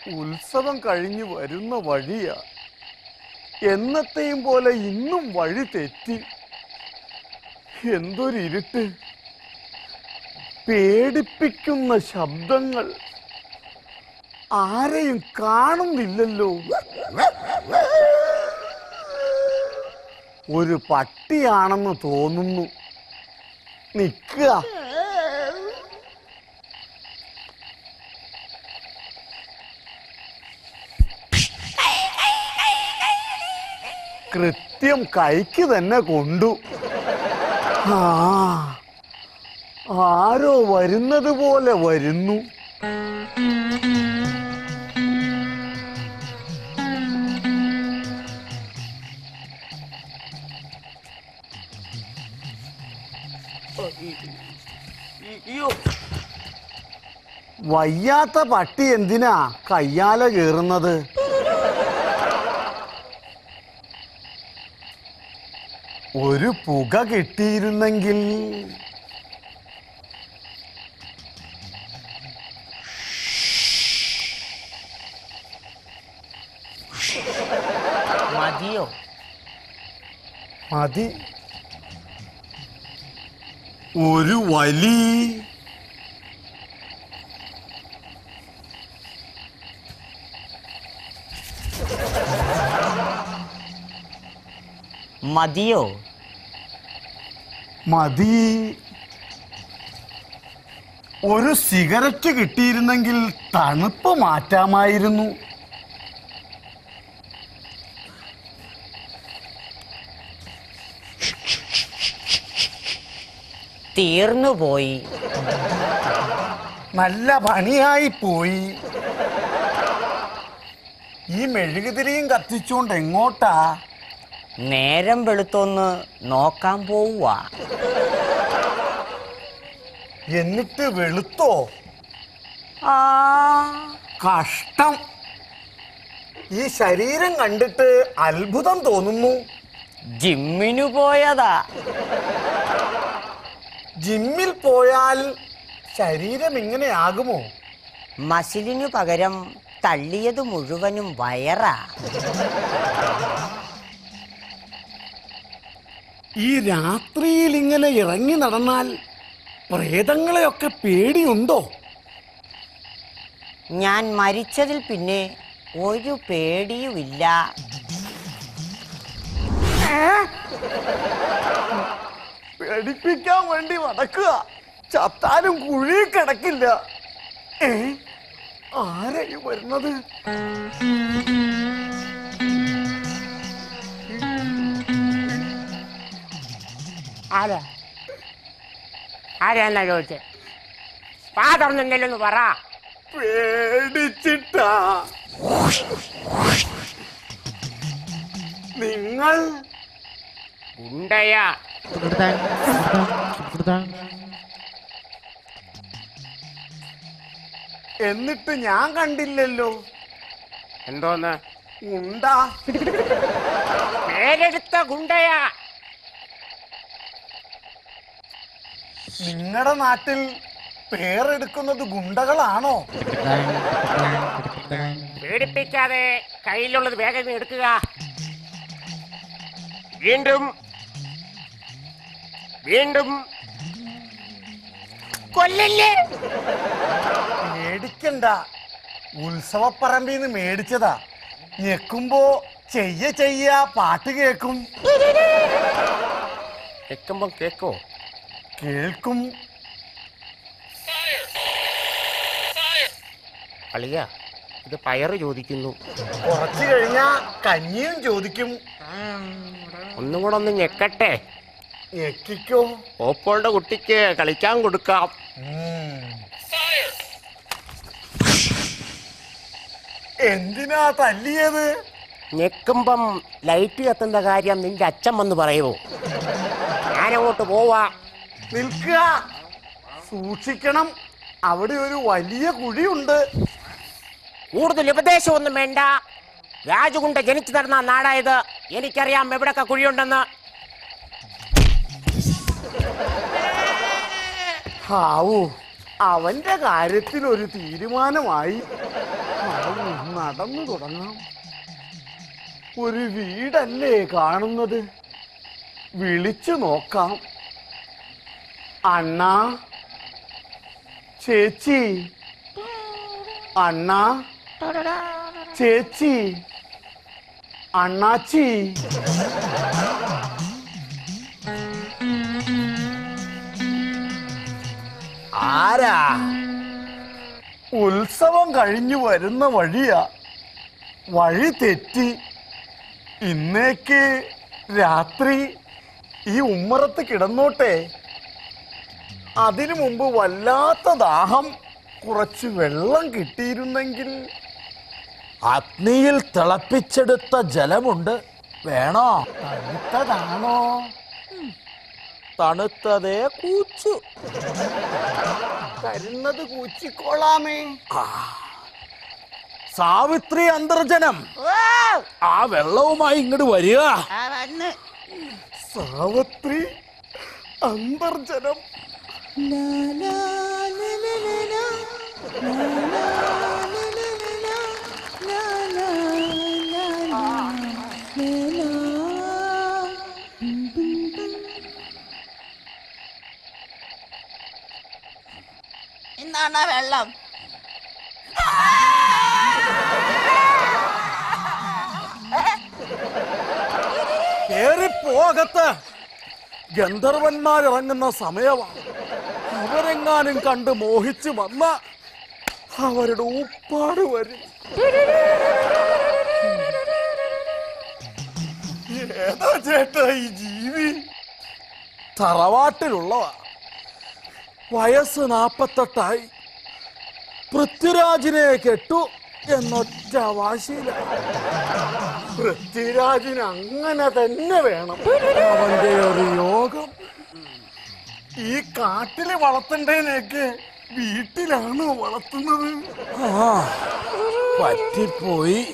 ഉത്സവം കഴിഞ്ഞു വരുന്ന വഴിയാ എന്നത്തെയും പോലെ ഇന്നും വഴി തെറ്റി എന്തൊരു ഇരുട്ട് പേടിപ്പിക്കുന്ന ശബ്ദങ്ങൾ ആരെയും കാണുന്നില്ലല്ലോ ഒരു പട്ടിയാണെന്ന് തോന്നുന്നു നിൽക്കുക കൃത്യം കൈക്ക് തന്നെ കൊണ്ടു ആ ആരോ വരുന്നത് പോലെ വരുന്നു വയ്യാത്ത പട്ടി എന്തിനാ കയ്യാല കീറുന്നത് ഒരു പുക കിട്ടിയിരുന്നെങ്കിൽ മതിയോ മതി ഒരു വലി മതിയോ മതി ഒരു സിഗരറ്റ് കിട്ടിയിരുന്നെങ്കിൽ തണുപ്പ് മാറ്റാമായിരുന്നു തീർന്നുപോയി നല്ല പണിയായി പോയി ഈ മെഴുകുതിരിയും കത്തിച്ചുകൊണ്ട് എങ്ങോട്ടാ നേരം വെളുത്തൊന്ന് നോക്കാൻ പോവുക എന്നിട്ട് വെളുത്തോ ആ കഷ്ടം ഈ ശരീരം കണ്ടിട്ട് അത്ഭുതം തോന്നുന്നു ജിമ്മിനു പോയതാ ജിമ്മിൽ പോയാൽ ശരീരം ഇങ്ങനെയാകുമോ മസിലിനു പകരം തള്ളിയത് മുഴുവനും വയറാ ഈ രാത്രിയിൽ ഇങ്ങനെ ഇറങ്ങി നടന്നാൽ പ്രേതങ്ങളെയൊക്കെ പേടിയുണ്ടോ ഞാൻ മരിച്ചതിൽ പിന്നെ ഒരു പേടിയുമില്ല പേടിപ്പിക്കാൻ വേണ്ടി നടക്കുക ചത്താലും കുഴി കിടക്കില്ല ഏ ആരെയും വരുന്നത് ആരാ ആരാന്നാ ചോദിച്ചേ പാ തുറന്നില്ലല്ലോ പറ പേടിച്ചിട്ടാ നിങ്ങൾ ഗുണ്ടയാ എന്നിട്ട് ഞാൻ കണ്ടില്ലല്ലോ എന്തോന്ന് ഉണ്ടാ പേരെടുത്ത ഗുണ്ടയാ നിങ്ങളുടെ നാട്ടിൽ പേരെടുക്കുന്നത് ഗുണ്ടകളാണോ പേടിപ്പിക്കാതെ കയ്യിലുള്ളത് വേഗം എടുക്കുക വീണ്ടും വീണ്ടും കൊല്ലല്ലേ മേടിക്കണ്ട ഉത്സവപ്പറമ്പിൽ നിന്ന് മേടിച്ചതാ ഞെക്കുമ്പോ ചെയ്യ ചെയ്യ പാട്ട് കേക്കും കേൾക്കുമ്പോ കേക്കോ കേൾക്കും അളിയ ഇത് പയറ് ചോദിക്കുന്നു കുറച്ചു കഴിഞ്ഞാ കഞ്ഞിയും ചോദിക്കും ഒന്നും കൂടെ ഒന്ന് ഞെക്കട്ടെ ഞെക്കിക്കോ ഓപ്പോളുടെ കുട്ടിക്ക് കളിക്കാൻ കൊടുക്കാം ഉം. എന്തിനാ തല്ലിയത് ഞെക്കുമ്പം ലൈറ്റ് കത്തുന്ന കാര്യം നിന്റെ അച്ഛൻ വന്ന് പറയുമോ ഞാനങ്ങോട്ട് പോവാ നിൽക്കുക സൂക്ഷിക്കണം അവിടെ ഒരു വലിയ കുഴിയുണ്ട് കൂടുതൽ ഉപദേശമൊന്നും വേണ്ട രാജുകുണ്ട ജനിച്ചു നടന്ന നാടായത് എനിക്കറിയാം എവിടൊക്കെ കുഴിയുണ്ടെന്ന് ഹാവൂ അവന്റെ കാര്യത്തിൽ ഒരു തീരുമാനമായി ഹാവൂ. നടന്നു തുടങ്ങാം ഒരു വീടല്ലേ കാണുന്നത് വിളിച്ചു നോക്കാം അണ്ണാ ചേച്ചി അണ്ണാ ചേച്ചി അണ്ണാച്ചി ആരാ ഉത്സവം കഴിഞ്ഞു വരുന്ന വഴിയാ വഴി തെറ്റി ഇന്നേക്ക് രാത്രി ഈ ഉമ്മറത്ത് കിടന്നോട്ടെ അതിനു മുമ്പ് വല്ലാത്ത ദാഹം കുറച്ച് വെള്ളം കിട്ടിയിരുന്നെങ്കിൽ അഗ്നിയിൽ തിളപ്പിച്ചെടുത്ത ജലമുണ്ട് വേണോ തണുത്തതാണോ തണുത്തതേ കൂച്ചു തരുന്നത് കൂച്ചിക്കോളാമേ സാവിത്രി അന്തർജനം ആ വെള്ളവുമായി ഇങ്ങോട്ട് വരിക സാവത്രി അന്തർജനം ഇന്നാണ് വെള്ളം കേറിപ്പോകത്ത് ഗന്ധർവന്മാരിറങ്ങുന്ന സമയമാണ് അവരെങ്ങാനും കണ്ട് മോഹിച്ചു വന്ന അവരുടെ ഉപ്പാട് വരും ഏതാ ചേട്ടാ ഈ ജീവി തറവാട്ടിലുള്ളതാ വയസ്സ് നാപ്പത്തെട്ടായി പൃഥ്വിരാജിനെ കെട്ടു എന്നൊറ്റ വാശിയിലാണ് പൃഥ്വിരാജിന് അങ്ങനെ തന്നെ വേണം അവന്റെ ഒരു യോഗം ഈ കാട്ടില് വളർത്തണ്ടേനെയൊക്കെ വീട്ടിലാണോ വളർത്തുന്നത് ആ പറ്റിപ്പോയി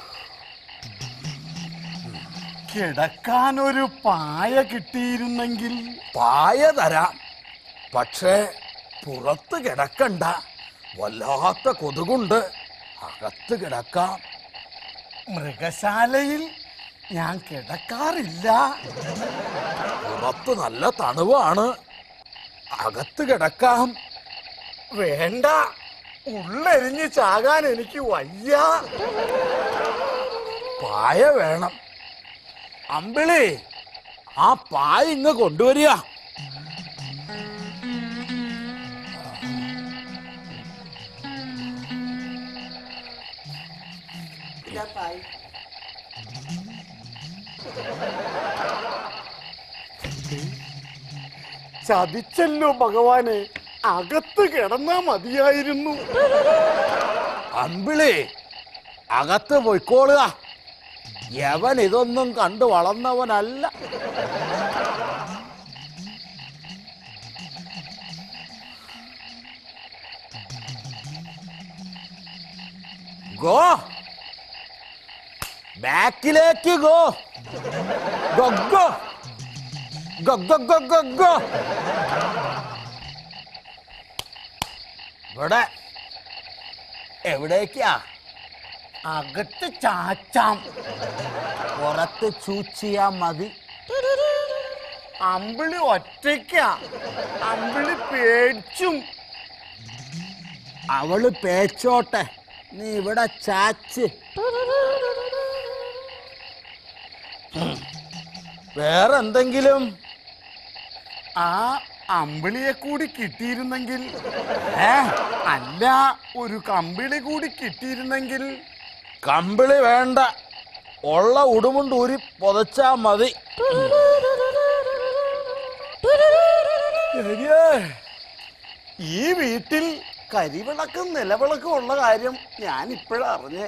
കിടക്കാനൊരു പായ കിട്ടിയിരുന്നെങ്കിൽ പായ തരാം പക്ഷേ പുറത്ത് കിടക്കണ്ട വല്ലാത്ത കൊതുകുണ്ട് അകത്ത് കിടക്കാം മൃഗശാലയിൽ ഞാൻ കിടക്കാറില്ല പുറത്ത് നല്ല തണുവാണ് അകത്ത് കിടക്കാം വേണ്ട ഉള്ളെരിഞ്ഞ് ചാകാൻ എനിക്ക് വയ്യ പായ വേണം അമ്പിളി ആ പായ ഇങ്ങ് കൊണ്ടുവരിക ചതിച്ചല്ലോ ഭഗവാനെ അകത്ത് കിടന്നാ മതിയായിരുന്നു അമ്പിളി അകത്ത് പൊയ്ക്കോളുക യവൻ ഇതൊന്നും കണ്ടു വളർന്നവനല്ല ഗോ ബാക്കിലേക്ക് go go go go go go go go ഇവിടെ എവിടേക്കാ അകത്ത് ചാച്ചാം പുറത്ത് ചൂച്ചിയാ മതി അമ്പിളി ഒറ്റയ്ക്കാ അമ്പിളി പേടിച്ചും അവള് പേച്ചോട്ടെ നീ ഇവിടെ ചാച്ച് ഉം. വേറെ എന്തെങ്കിലും ആ അമ്പിളിയെ കൂടി കിട്ടിയിരുന്നെങ്കിൽ ഏ അല്ല ഒരു കമ്പിളി കൂടി കിട്ടിയിരുന്നെങ്കിൽ കമ്പിളി വേണ്ട ഉള്ള ഉടുമുണ്ട് ഊരി പൊതച്ചാ മതി ഏയ്, ഈ വീട്ടിൽ കരിവിളക്കും നിലവിളക്കും ഉള്ള കാര്യം ഞാൻ ഇപ്പോഴാ അറിഞ്ഞേ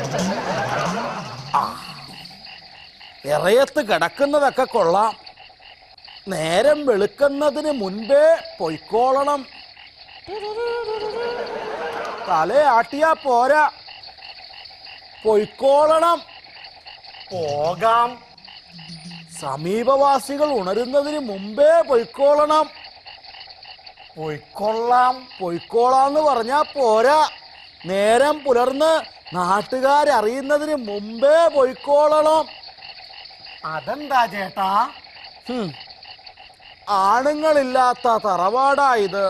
ഇറയത്ത് കിടക്കുന്നതൊക്കെ കൊള്ളാം നേരം വെളുക്കുന്നതിന് മുൻപേ പൊയ്ക്കോളണം തലയാട്ടിയാ പോരാ പൊയ്ക്കോളണം പോകാം സമീപവാസികൾ ഉണരുന്നതിന് മുമ്പേ പൊയ്ക്കോളണം പൊയ്ക്കൊള്ളാം പൊയ്ക്കോളാന്ന് പറഞ്ഞാ പോരാ നേരം പുലർന്ന് നാട്ടുകാരറിയുന്നതിന് മുമ്പേ പോയിക്കോളണം അതെന്താ ചേട്ടാ ഹും. ആണുങ്ങളില്ലാത്ത തറവാടാ ഇത്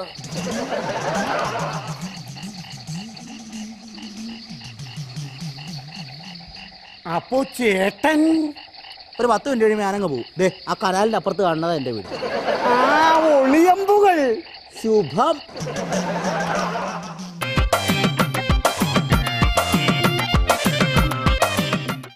അപ്പോ ചേട്ടൻ ഒരു പത്ത് മിനിറ്റ് കഴിയുമ്പോൾ ഞാനങ്ങ് പോകും ദേ ആ കനാലിന്റെ അപ്പുറത്ത് കാണുന്നതാ എൻ്റെ വീട് ആ ഒളിയമ്പുകൾ ശുഭം